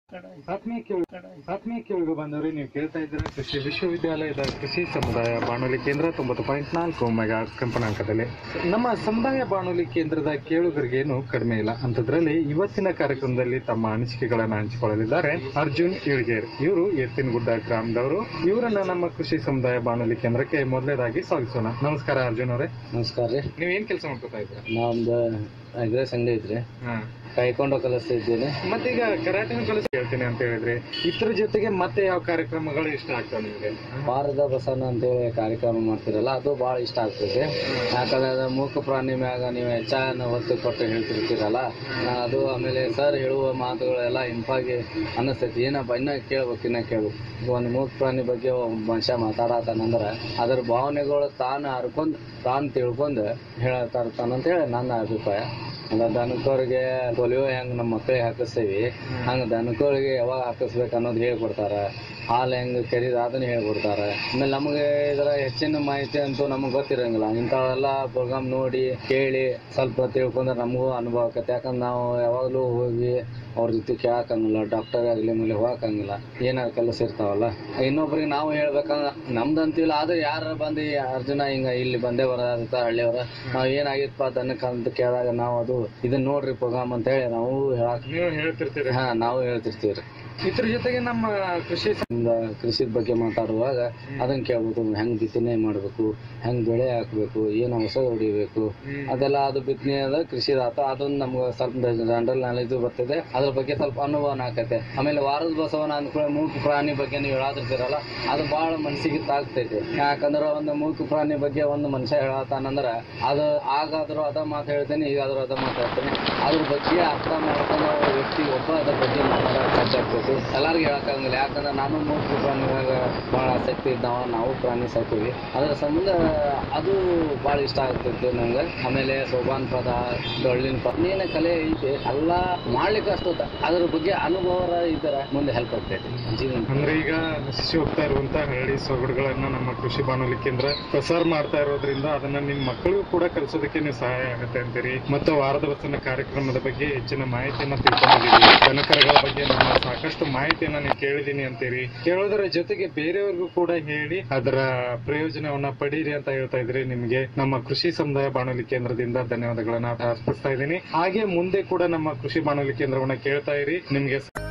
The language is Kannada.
ಆತ್ಮೀಯ ಕೇಳು ಆತ್ಮೀಯ ಕೇಳುಗ ಬಂದವರೇ ನೀವು ಕೇಳ್ತಾ ಇದ್ದೀರಾ ಕೃಷಿ ವಿಶ್ವವಿದ್ಯಾಲಯದ ಕೃಷಿ ಸಮುದಾಯ ಬಾನುಲಿ ಕೇಂದ್ರ ತೊಂಬತ್ತು ಪಾಯಿಂಟ್ ನಾಲ್ಕು ಮೆಗಾ ಕಂಪನಾಂಕದಲ್ಲಿ ನಮ್ಮ ಸಮುದಾಯ ಬಾನುಲಿ ಕೇಂದ್ರದ ಕೇಳುಗರಿಗೇನು ಕಡಿಮೆ ಇಲ್ಲ ಅಂಥದ್ರಲ್ಲಿ ಇವತ್ತಿನ ಕಾರ್ಯಕ್ರಮದಲ್ಲಿ ತಮ್ಮ ಅನಿಸಿಕೆಗಳನ್ನು ಹಂಚಿಕೊಳ್ಳಲಿದ್ದಾರೆ ಅರ್ಜುನ್ ಇಳ್ಗೇರ್ ಇವರು ಎತ್ತಿನಗುಡ್ಡ ಗ್ರಾಮದವರು ಇವರನ್ನ ನಮ್ಮ ಕೃಷಿ ಸಮುದಾಯ ಬಾನುಲಿ ಕೇಂದ್ರಕ್ಕೆ ಮೊದಲೇದಾಗಿ ಸ್ವಾಗತಿಸೋಣ ನಮಸ್ಕಾರ ಅರ್ಜುನ್ ಅವರೇ ನಮಸ್ಕಾರ ರೀ ನೀವೇನ್ ಕೆಲಸ ಮಾಡ್ಕೊತಾ ಇದ್ದೀರಾ ನಮ್ದು ಅಗ್ರೆಸ್ ಅಂಗಡಿ ಐತ್ರಿ ಹಾ ಕಾಯ್ಕೊಂಡು ಕಲಿಸ್ತಾ ಇದ್ದೀನಿ ಮತ್ತೀಗ ಕರಾಟೆನ ಕಲಿಸ್ ಹೇಳ್ತೀನಿ ಅಂತ ಹೇಳಿದ್ರಿ ಇದ್ರ ಜೊತೆಗೆ ಮತ್ತೆ ಯಾವ ಕಾರ್ಯಕ್ರಮಗಳು ಇಷ್ಟ ಆಗ್ತಾವ ನಿಮ್ಗೆ ವಾರದ ಬಸವನ ಅಂತೇಳಿ ಕಾರ್ಯಕ್ರಮ ಮಾಡ್ತಿರಲ್ಲ ಅದು ಭಾಳ ಇಷ್ಟ ಆಗ್ತೈತೆ ಯಾಕಂದ್ರೆ ಅದು ಮೂಕ ಪ್ರಾಣಿ ಮ್ಯಾಗ ನೀವು ಹೆಚ್ಚಾನ ಒತ್ತು ಕೊಟ್ಟು ಹೇಳ್ತಿರ್ತೀರಲ್ಲ ನಾ ಅದು ಆಮೇಲೆ ಸರ್ ಹೇಳುವ ಮಾತುಗಳೆಲ್ಲ ಇಂಪಾಗಿ ಅನ್ನಿಸ್ತೈತಿ ಏನಪ್ಪ ಇನ್ನ ಕೇಳ್ಬೇಕು ಇನ್ನ ಕೇಳು ಒಂದು ಮೂಕ ಪ್ರಾಣಿ ಬಗ್ಗೆ ಒಬ್ಬ ಮನುಷ್ಯ ಮಾತಾಡತಾನಂದ್ರೆ ಅದ್ರ ಭಾವನೆಗಳು ತಾನು ಹರ್ಕೊಂಡ್ ತಾನು ತಿಳ್ಕೊಂಡು ಹೇಳತಾರ್ತಾನಂತೇಳಿ ನನ್ನ ಅಭಿಪ್ರಾಯ ಅಂದ್ರೆ ದನಕರಿಗೆ ಪೋಲಿಯೋ ಹೆಂಗ್ ನಮ್ಮ ಮಕ್ಕಳಿಗೆ ಹಾಕಿಸ್ತೀವಿ ಹಂಗ ದನಕರಿಗೆ ಯಾವಾಗ ಹಾಕಿಸ್ಬೇಕು ಅನ್ನೋದು ಹೇಳ್ಕೊಡ್ತಾರ ಹಾಲು ಹೆಂಗ್ ಕೆರಿದ ಅದನ್ನ ಹೇಳ್ಕೊಡ್ತಾರ ಆಮೇಲೆ ನಮಗೆ ಇದರ ಹೆಚ್ಚಿನ ಮಾಹಿತಿ ಅಂತೂ ನಮಗೆ ಗೊತ್ತಿರಂಗಿಲ್ಲ ಇಂಥವೆಲ್ಲ ಪ್ರೋಗ್ರಾಮ್ ನೋಡಿ ಕೇಳಿ ಸ್ವಲ್ಪ ತಿಳ್ಕೊಂಡ್ರೆ ನಮಗೂ ಅನುಭವ ಆಕತ್ತೆ ಯಾಕಂದ್ರೆ ನಾವು ಯಾವಾಗಲೂ ಹೋಗಿ ಅವ್ರ ಜೊತೆ ಕೇಳಕ್ಕಂಗಿಲ್ಲ ಡಾಕ್ಟರ್ ಆಗಲಿ ಮೇಲೆ ಹೋಗಕ್ಕಂಗಿಲ್ಲ ಏನಾದ್ರು ಕೆಲಸ ಇರ್ತಾವಲ್ಲ ಇನ್ನೊಬ್ರಿಗೆ ನಾವು ಹೇಳ್ಬೇಕಂದ್ರೆ ನಮ್ದಂತಿಲ್ಲ ಆದ್ರೆ ಯಾರು ಬಂದು ಈ ಅರ್ಜುನ ಹಿಂಗ ಇಲ್ಲಿ ಬಂದೇ ಬರೋದಂತ ಹಳ್ಳಿಯವ್ರ ನಾವ್ ಏನಾಗಿತ್ತಪ್ಪ ದನಕ್ಕೆ ಅಂತ ಕೇಳಿದಾಗ ನಾವು ಅದು ಇದನ್ನ ನೋಡ್ರಿ ಪ್ರೋಗ್ರಾಮ್ ಅಂತ ಹೇಳಿ ನಾವು ಹೇಳಕ್ ನೀವು ಹೇಳ್ತಿರ್ತೀರಿ ಹಾ ನಾವು ಹೇಳ್ತಿರ್ತೀವ್ರಿ ಇದ್ರ ಜೊತೆಗೆ ನಮ್ಮ ಕೃಷಿ ಇಂದ ಕೃಷಿ ಬಗ್ಗೆ ಮಾತಾಡುವಾಗ ಅದನ್ನ ಕೇಳ್ಬೇಕು ಹೆಂಗ್ ಬಿತ್ತನೆ ಮಾಡ್ಬೇಕು ಹೆಂಗ್ ಬೆಳೆ ಹಾಕ್ಬೇಕು ಏನ್ ಔಷಧ ಹೊಡಿಬೇಕು ಅದೆಲ್ಲ ಅದು ಬಿತ್ತನೆ ಅದ ಕೃಷಿ ಆತ ಅದನ್ನ ನಮ್ಗೆ ಸ್ವಲ್ಪ ಜನರಲ್ ನಾಲೆಜ್ ಬರ್ತದೆ ಅದ್ರ ಬಗ್ಗೆ ಸ್ವಲ್ಪ ಅನುಭವನ ಆಕತೆ ಆಮೇಲೆ ವಾರದ ಬಸವನ ಅಂದ್ಕೊಳ್ಳಿ ಮೂಕ ಪ್ರಾಣಿ ಬಗ್ಗೆ ನೀವು ಹೇಳಾತಿರ್ತೀರಲ್ಲ ಅದು ಬಹಳ ಮನಸ್ಸಿಗೆ ತಾಗ್ತೈತೆ ಯಾಕಂದ್ರ ಒಂದು ಮೂಕ ಪ್ರಾಣಿ ಬಗ್ಗೆ ಒಂದು ಮನುಷ್ಯ ಹೇಳತ್ತಾನಂದ್ರ ಅದು ಆಗಾದ್ರೂ ಅದ ಮಾತು ಹೇಳ್ತೇನೆ ಈಗಾದ್ರೂ ಅದ ಮಾತು ಹೇಳ್ತೇನೆ ಅದ್ರ ಬಗ್ಗೆ ಅರ್ಥ ಮಾಡ್ಕೊಂಡು ವ್ಯಕ್ತಿ ಒಬ್ಬ ಅದ್ರ ಬಗ್ಗೆ ಮಾತಾಡೋಕೆ ಸಾಧ್ಯ ಆಗ್ತೈತಿ ಎಲ್ಲರಿಗೂ ಹೇಳಕ್ಕಾಗಂಗಿಲ್ಲ ಯಾಕಂದ್ರೆ ನಾನು ಮೂಕ ಪ್ರಾಣಿದಾಗ ಬಹಳ ಆಸಕ್ತಿ ಇದ್ದಾವ ನಾವು ಪ್ರಾಣಿ ಸಾಕ್ತೀವಿ ಅದ್ರ ಸಂಬಂಧ ಅದು ಭಾಳ ಇಷ್ಟ ಆಗ್ತೈತಿ ನಂಗೆ ಆಮೇಲೆ ಸೋಬಾನ್ ಪದ ಡೊಳ್ಳಿನ ಪದ ಏನ ಕಲೆ ಐತಿ ಎಲ್ಲ ಮಾಡ್ಲಿಕ್ಕೆ ಅಷ್ಟು ಅದ್ರ ಬಗ್ಗೆ ಅನುಭವ ಇದ್ದರ ಮುಂದೆ ಹೆಲ್ಪ್ ಆಗ್ತೈತಿ ಜೀವನ ಅಂದ್ರೆ ಈಗ ನಶಿಸಿ ಹೋಗ್ತಾ ಇರುವಂತ ಹಳ್ಳಿ ಸೊಗಡುಗಳನ್ನ ನಮ್ಮ ಕೃಷಿ ಬಾನುಲಿ ಕೇಂದ್ರ ಪ್ರಸಾರ ಮಾಡ್ತಾ ಇರೋದ್ರಿಂದ ಅದನ್ನ ನಿಮ್ ಮಕ್ಕಳಿಗೂ ಕೂಡ ಕಲಿಸೋದಕ್ಕೆ ನೀವು ಸಹಾಯ ಆಗುತ್ತೆ ಅಂತೀರಿ ಮತ್ತು ವಾರದ ವಚನ ಕಾರ್ಯಕ್ರಮದ ಬಗ್ಗೆ ಹೆಚ್ಚಿನ ಮಾಹಿತಿಯನ್ನ ತಿಳ್ಕೊಂಡಿದ್ದೀರಿ ದನಕರಗಳ ಬಗ್ಗೆ ನಾನು ಸಾಕಷ್ಟು ಮಾಹಿತಿಯನ್ನ ನೀವು ಕೇಳಿದೀನಿ ಅಂತೀರಿ ಕೇಳೋದರ ಜೊತೆಗೆ ಬೇರೆಯವ್ರಿಗೂ ಕೂಡ ಹೇಳಿ ಅದರ ಪ್ರಯೋಜನವನ್ನ ಪಡೀರಿ ಅಂತ ಹೇಳ್ತಾ ಇದ್ರಿ ನಿಮ್ಗೆ ನಮ್ಮ ಕೃಷಿ ಸಮುದಾಯ ಬಾನುಲಿ ಕೇಂದ್ರದಿಂದ ಧನ್ಯವಾದಗಳನ್ನ ಅರ್ಪಿಸ್ತಾ ಇದ್ದೀನಿ ಹಾಗೆ ಮುಂದೆ ಕೂಡ ನಮ್ಮ ಕೃಷಿ ಬಾನುಲಿ ಕೇಂದ್ರವನ್ನ ಕೇಳ್ತಾ ಇರಿ ನಿಮ್ಗೆ